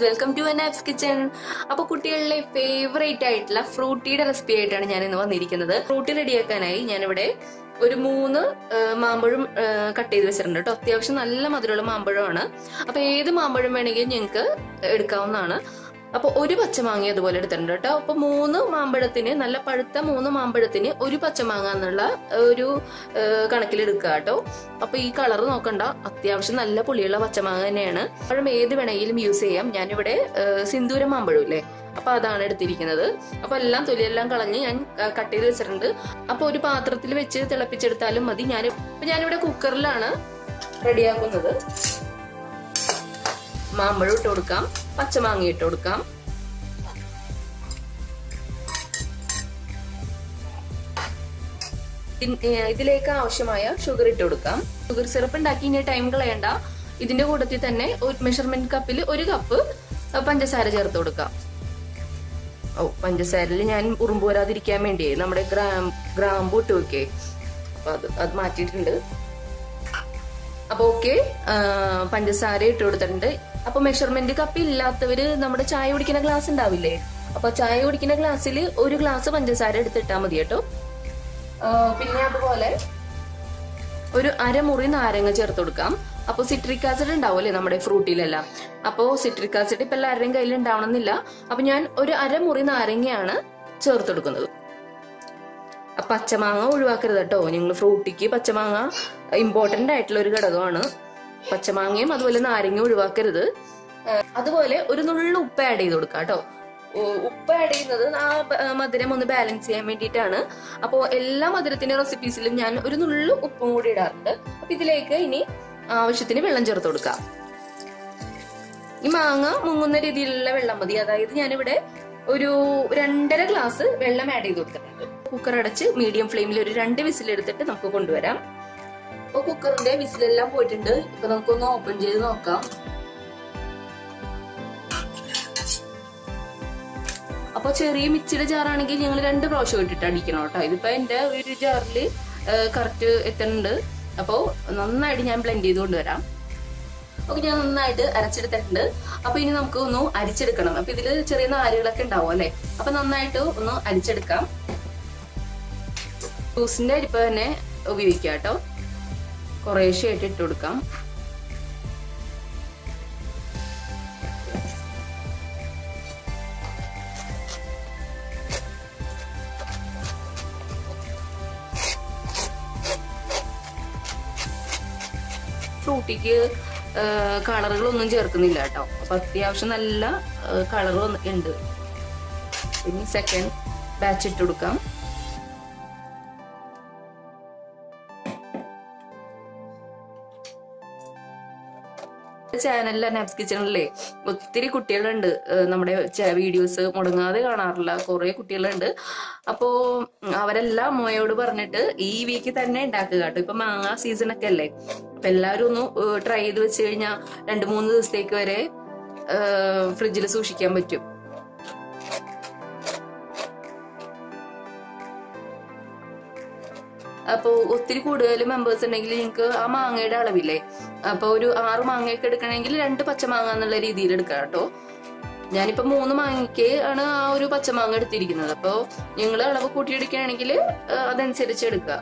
welcome to apps kitchen അപ്പൊ കുട്ടികളിലെ favourite ആയിട്ടുള്ള ഫ്രൂട്ടിയുടെ റെസിപ്പി ആയിട്ടാണ് ഞാൻ ഇന്ന് വന്നിരിക്കുന്നത് ഫ്രൂട്ടി റെഡിയാക്കാനായി ഞാനിവിടെ ഒരു മൂന്ന് ആ, മാമ്പഴം കട്ട് ചെയ്ത് വെച്ചിട്ടുണ്ട് കേട്ടോ അത്യാവശ്യം നല്ല മധുരമുള്ള മാമ്പഴമാണ് അപ്പൊ ഏത് മാമ്പഴം വേണമെങ്കിലും ഞങ്ങൾക്ക് എടുക്കാവുന്നതാണ് അപ്പൊ ഒരു പച്ചമാങ്ങ അതുപോലെ എടുത്തിട്ടുണ്ട് കേട്ടോ അപ്പൊ മൂന്ന് മാമ്പഴത്തിന് നല്ല പഴുത്ത മൂന്ന് മാമ്പഴത്തിന് ഒരു പച്ചമാങ്ങ എന്നുള്ള ഒരു കണക്കിലെടുക്കുക കേട്ടോ അപ്പൊ ഈ കളർ നോക്കണ്ട അത്യാവശ്യം നല്ല പുളിയുള്ള പച്ചമാങ്ങ തന്നെയാണ് പഴം ഏത് വേണമെങ്കിലും യൂസ് ചെയ്യാം ഞാനിവിടെ ആ, സിന്ദൂരം മാമ്പഴം ഇല്ലേ അപ്പൊ അതാണ് എടുത്തിരിക്കുന്നത് അപ്പൊ എല്ലാം തൊലിയെല്ലാം കളഞ്ഞ് ഞാൻ കട്ട് ചെയ്ത് വെച്ചിട്ടുണ്ട് അപ്പൊ ഒരു പാത്രത്തിൽ വെച്ച് തിളപ്പിച്ചെടുത്താലും മതി ഞാൻ ഇപ്പൊ ഞാനിവിടെ കുക്കറിലാണ് റെഡിയാക്കുന്നത് മാമ്പഴം ഇട്ട് കൊടുക്കാം പച്ചമാങ്ങ ഇട്ട് കൊടുക്കാം ഇൻ- ഏ, ഇതിലേക്ക് ആവശ്യമായ ഷുഗർ ഇട്ട് കൊടുക്കാം ഷുഗർ സിറപ്പ് ഉണ്ടാക്കി ഇനി ടൈം കളയണ്ട ഇതിന്റെ കൂട്ടത്തിൽ തന്നെ ഒരു മെഷർമെന്റ് കപ്പിൽ ഒരു കപ്പ് പഞ്ചസാര ചേർത്ത് കൊടുക്കാം ഓ പഞ്ചസാരയിൽ ഞാൻ ഉറുമ്പ് വരാതിരിക്കാൻ വേണ്ടി നമ്മുടെ ഗ്രാം ഗ്രാമ്പു ഇട്ട് വെക്കേ അപ്പൊ അത് അത് മാറ്റിയിട്ടുണ്ട് അപ്പൊ ഓക്കെ പഞ്ചസാര ഇട്ട് കൊടുത്തിട്ടുണ്ട് അപ്പൊ മെഷർമെന്റ് കപ്പ് ഇല്ലാത്തവര് നമ്മുടെ ചായ കുടിക്കുന്ന ഗ്ലാസ് ഉണ്ടാവില്ലേ അപ്പൊ ചായ കുടിക്കുന്ന ഗ്ലാസ്സിൽ ഒരു ഗ്ലാസ് പഞ്ചസാര എടുത്തിട്ടാ മതി കേട്ടോ ആ, പിന്നെ അതുപോലെ ഒരു അരമുറി നാരങ്ങ ചേർത്ത് കൊടുക്കാം അപ്പൊ സിട്രിക് ആസിഡ് ഉണ്ടാവുമല്ലേ നമ്മുടെ ഫ്രൂട്ടിലെല്ലാം അപ്പോ സിട്രിക് ആസിഡ് ഇപ്പൊ എല്ലാവരുടെയും കയ്യിൽ ഉണ്ടാവണമെന്നില്ല അപ്പൊ ഞാൻ ഒരു അരമുറി നാരങ്ങയാണ് ചേർത്ത് കൊടുക്കുന്നത് ആ പച്ചമാങ്ങ ഒഴിവാക്കരുത് കേട്ടോ നിങ്ങൾ ഫ്രൂട്ടിക്ക് പച്ചമാങ്ങ ഇമ്പോർട്ടന്റ് ആയിട്ടുള്ള ഒരു ഘടകമാണ് പച്ചമാങ്ങയും അതുപോലെ നാരങ്ങ ഒഴിവാക്കരുത് ആ, അതുപോലെ ഒരു നുള്ളു ഉപ്പ് ആഡ് ചെയ്ത് കൊടുക്കാം കേട്ടോ ഉ- ഉപ്പ് ആഡ് ചെയ്യുന്നത് ആ ബ- ആ മധുരം ഒന്ന് ബാലൻസ് ചെയ്യാൻ വേണ്ടിയിട്ടാണ് അപ്പോ എല്ലാ മധുരത്തിന്റെ റെസിപ്പീസിലും ഞാൻ ഒരു നുള്ളു ഉപ്പും കൂടി ഇടാറുണ്ട് അപ്പൊ ഇതിലേക്ക് ഇനി ആവശ്യത്തിന് വെള്ളം ചേർത്ത് കൊടുക്കാം ഈ മാങ്ങ മുങ്ങുന്ന രീതിയിലുള്ള വെള്ളം മതി അതായത് ഞാനിവിടെ ഒരു രണ്ടര ഗ്ലാസ് വെള്ളം ആഡ് ചെയ്ത് കൊടുത്തിട്ടുണ്ട് കുക്കർ അടച്ച് മീഡിയം ഫ്ലെയിമിൽ ഒരു രണ്ട് വിസിൽ എടുത്തിട്ട് നമുക്ക് കൊണ്ടുവരാം അപ്പൊ കുക്കറിന്റെ വിസിലെല്ലാം പോയിട്ടുണ്ട് ഇപ്പൊ നമുക്കൊന്ന് ഓപ്പൺ ചെയ്ത് നോക്കാം അപ്പൊ ചെറിയ മിക്സിയുടെ ജാറാണെങ്കിൽ ഞങ്ങൾ രണ്ട് പ്രാവശ്യം ഇട്ടിട്ട് അടിക്കണം കേട്ടോ ഇതിപ്പോ എന്റെ ഒരു ജാറില് കറക്റ്റ് എത്തുന്നുണ്ട് അപ്പോ നന്നായിട്ട് ഞാൻ ബ്ലെൻഡ് ചെയ്ത് കൊണ്ടുവരാം ഓക്കെ ഞാൻ നന്നായിട്ട് അരച്ചെടുത്തിട്ടുണ്ട് അപ്പൊ ഇനി നമുക്ക് ഒന്ന് അരിച്ചെടുക്കണം അപ്പൊ ഇതില് ചെറിയ നാരുകളൊക്കെ ഉണ്ടാവും അല്ലെ അപ്പൊ നന്നായിട്ട് ഒന്ന് അരിച്ചെടുക്കാം ജ്യൂസിന്റെ അരിപ്പ തന്നെ ഉപയോഗിക്കാം കേട്ടോ കുറേശ്ശെയായിട്ട് ഇട്ട് കൊടുക്കാം ഫ്രൂട്ടിക്ക് കളറുകളൊന്നും ചേർക്കുന്നില്ല കേട്ടോ അപ്പൊ അത്യാവശ്യം നല്ല കളർ ഉണ്ട് ഇനി സെക്കൻഡ് ബാച്ച് ഇട്ട് കൊടുക്കാം ചാനലിലെ നാപ്സ് കിച്ചണിലെ ഒത്തിരി കുട്ടികളുണ്ട് ഏഹ് നമ്മുടെ വീഡിയോസ് മുടങ്ങാതെ കാണാറില്ല കുറെ കുട്ടികളുണ്ട് അപ്പോ ഉം, അവരെല്ലാം അമ്മയോട് പറഞ്ഞിട്ട് ഈ വീക്ക് തന്നെ ഉണ്ടാക്കുക കേട്ടോ ഇപ്പൊ മാങ്ങ സീസൺ ഒക്കെ അല്ലേ അപ്പൊ എല്ലാവരും ഒന്ന് ട്രൈ ചെയ്ത് വെച്ച് കഴിഞ്ഞാൽ രണ്ടു മൂന്ന് ദിവസത്തേക്ക് വരെ ഫ്രിഡ്ജിൽ സൂക്ഷിക്കാൻ പറ്റും അപ്പോ ഒത്തിരി കൂടുതൽ മെമ്പേഴ്സ് ഉണ്ടെങ്കിൽ നിങ്ങൾക്ക് ആ മാങ്ങയുടെ അളവില്ലേ അപ്പൊ ഒരു ആറ് മാങ്ങയൊക്കെ എടുക്കണമെങ്കിൽ രണ്ട് പച്ചമാങ്ങ എന്നുള്ള രീതിയിൽ എടുക്കാം കേട്ടോ ഞാനിപ്പോ മൂന്ന് മാങ്ങയ്ക്ക് ആണ് ആ ഒരു പച്ചമാങ്ങ എടുത്തിരിക്കുന്നത് അപ്പോ നിങ്ങൾ അളവ് കൂട്ടിയെടുക്കുകയാണെങ്കിൽ അതനുസരിച്ച് എടുക്കുക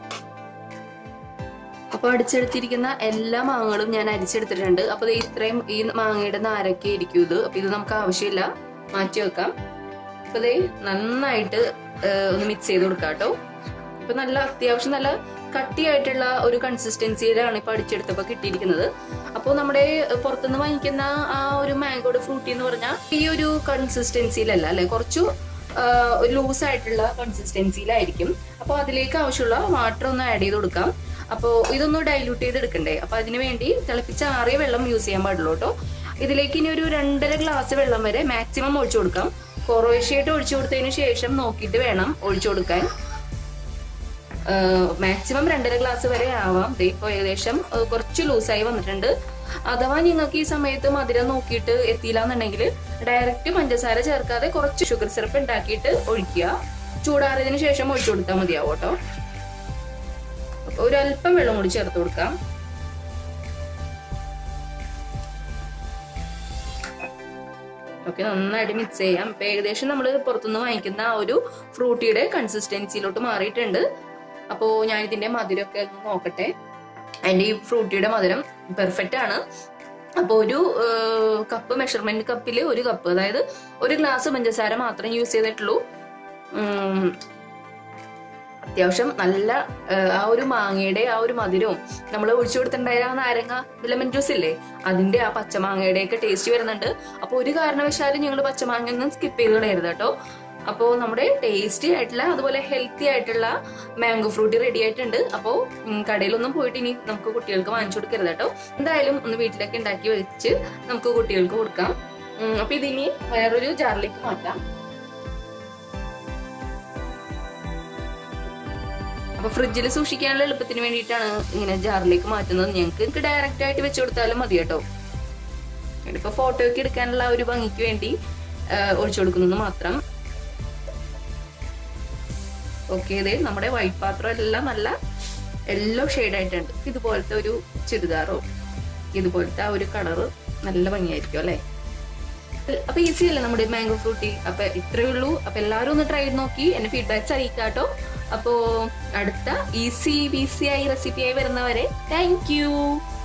അപ്പൊ അടിച്ചെടുത്തിരിക്കുന്ന എല്ലാ മാങ്ങകളും ഞാൻ അരിച്ചെടുത്തിട്ടുണ്ട് അപ്പൊ ദേ ഇത്രയും ഈ മാങ്ങയുടെ നാരൊക്കെ ഇരിക്കും ഇത് അപ്പൊ ഇത് നമുക്ക് ആവശ്യമില്ല മാറ്റി വെക്കാം അപ്പൊ ദേ നന്നായിട്ട് ആ, ഒന്ന് മിക്സ് ചെയ്ത് കൊടുക്കാം കേട്ടോ ഇപ്പൊ നല്ല അത്യാവശ്യം നല്ല കട്ടിയായിട്ടുള്ള ഒരു കൺസിസ്റ്റൻസിയിലാണ് ഇപ്പൊ അടിച്ചെടുത്തപ്പോ കിട്ടിയിരിക്കുന്നത് അപ്പോൾ നമ്മുടെ പുറത്തുനിന്ന് വാങ്ങിക്കുന്ന ആ ഒരു മാംഗോയുടെ ഫ്രൂട്ടി എന്ന് പറഞ്ഞാൽ ഈ ഒരു കൺസിസ്റ്റൻസിയിലല്ല അല്ലെ കുറച്ചു ലൂസ് ആയിട്ടുള്ള കൺസിസ്റ്റൻസിയിലായിരിക്കും അപ്പോൾ അതിലേക്ക് ആവശ്യമുള്ള വാട്ടർ ഒന്ന് ആഡ് ചെയ്ത് കൊടുക്കാം അപ്പോൾ ഇതൊന്ന് ഡൈല്യൂട്ട് ചെയ്ത് എടുക്കണ്ടേ അപ്പൊ അതിന് വേണ്ടി തിളപ്പിച്ച ആറിയ വെള്ളം യൂസ് ചെയ്യാൻ പാടുള്ളൂ കേട്ടോ ഇതിലേക്ക് ഇനി ഒരു രണ്ടര ഗ്ലാസ് വെള്ളം വരെ മാക്സിമം ഒഴിച്ചു കൊടുക്കാം കുറേശ്ശായിട്ട് ഒഴിച്ചു കൊടുത്തതിന് ശേഷം നോക്കിയിട്ട് വേണം ഒഴിച്ചു കൊടുക്കാൻ മാക്സിമം രണ്ടര ഗ്ലാസ് വരെ ആവാം ദേ ഇപ്പോൾ ഏകദേശം ഏഹ്, കുറച്ച് ലൂസായി വന്നിട്ടുണ്ട് അഥവാ നിങ്ങൾക്ക് ഈ സമയത്ത് മധുരം നോക്കിയിട്ട് എത്തിയില്ല എന്നുണ്ടെങ്കിൽ ഡയറക്റ്റ് പഞ്ചസാര ചേർക്കാതെ കുറച്ച് ഷുഗർ സിറപ്പ് ഉണ്ടാക്കിയിട്ട് ഒഴിക്കുക ചൂടാറിയതിനു ശേഷം ഒഴിച്ചു കൊടുത്താൽ മതിയാവും കേട്ടോ അപ്പൊ ഒരു അല്പം വെള്ളം കൂടി ചേർത്ത് കൊടുക്കാം ഓക്കെ നന്നായിട്ട് മിക്സ് ചെയ്യാം ഇപ്പൊ ഏകദേശം നമ്മൾ പുറത്തുനിന്ന് വാങ്ങിക്കുന്ന ആ ഒരു ഫ്രൂട്ടിയുടെ കൺസിസ്റ്റൻസിയിലോട്ട് മാറിയിട്ടുണ്ട് അപ്പോ ഞാൻ ഇതിന്റെ മധുരമൊക്കെ ഒന്ന് നോക്കട്ടെ അതിന്റെ ഈ ഫ്രൂട്ടിയുടെ മധുരം പെർഫെക്റ്റ് ആണ് അപ്പൊ ഒരു കപ്പ് മെഷർമെന്റ് കപ്പിൽ ഒരു കപ്പ് അതായത് ഒരു ഗ്ലാസ് പഞ്ചസാര മാത്രം യൂസ് ചെയ്തിട്ടുള്ളൂ ഉം, അത്യാവശ്യം നല്ല ആ, ആ ഒരു മാങ്ങയുടെ ആ ഒരു മധുരവും നമ്മൾ ഒഴിച്ചു കൊടുത്തിട്ടുണ്ടായ ആ നാരങ്ങ ലെമൺ ജ്യൂസ് ഇല്ലേ അതിന്റെ ആ പച്ചമാങ്ങയുടെ ഒക്കെ ടേസ്റ്റ് വരുന്നുണ്ട് അപ്പൊ ഒരു കാരണവശാലും ഞങ്ങൾ പച്ചമാങ്ങ ഒന്നും സ്കിപ്പ് ചെയ്ത് കളയരുത് കേട്ടോ അപ്പോൾ നമ്മുടെ ടേസ്റ്റി ആയിട്ടുള്ള അതുപോലെ ഹെൽത്തി ആയിട്ടുള്ള മാംഗോ ഫ്രൂട്ടി റെഡി ആയിട്ടുണ്ട് അപ്പോൾ കടയിലൊന്നും പോയിട്ട് ഇനി നമുക്ക് കുട്ടികൾക്ക് വാങ്ങിച്ചു കൊടുക്കരുത് കേട്ടോ എന്തായാലും ഒന്ന് വീട്ടിലൊക്കെ ഉണ്ടാക്കി വെച്ച് നമുക്ക് കുട്ടികൾക്ക് കൊടുക്കാം ഉം, അപ്പൊ ഇതിനി വേറൊരു ജാറിലേക്ക് മാറ്റാം അപ്പൊ ഫ്രിഡ്ജിൽ സൂക്ഷിക്കാനുള്ള എളുപ്പത്തിന് വേണ്ടിയിട്ടാണ് ഇങ്ങനെ ജാറിലേക്ക് മാറ്റുന്നത് ഞങ്ങൾക്ക് ഡയറക്റ്റ് ആയിട്ട് വെച്ച് കൊടുത്താലും മതി കേട്ടോ ഇപ്പൊ ഫോട്ടോ ഒക്കെ എടുക്കാനുള്ള ആ ഒരു ഭംഗിക്ക് വേണ്ടി ആ, ഒഴിച്ചു കൊടുക്കുന്നത് മാത്രം ഓക്കെ ഇതേ നമ്മുടെ വൈറ്റ് പാത്രം എല്ലാം നല്ല യെല്ലോ ആയിട്ടുണ്ട് ഇതുപോലത്തെ ഒരു ചുരിദാറോ ഇതുപോലത്തെ ആ ഒരു കളറ് നല്ല ഭംഗിയായിരിക്കും അല്ലേ അപ്പൊ ഈസി അല്ലേ നമ്മുടെ മാംഗോ ഫ്രൂട്ടി അപ്പൊ ഇത്രയേ ഉള്ളൂ അപ്പൊ എല്ലാവരും ഒന്ന് ട്രൈ ചെയ്ത് നോക്കി എന്നെ ഫീഡ്ബാക്സ് അറിയിക്കാട്ടോ അപ്പോ അടുത്ത ഈസി ബീസി ആയി റെസിപ്പി ആയി വരുന്നവരെ താങ്ക് യു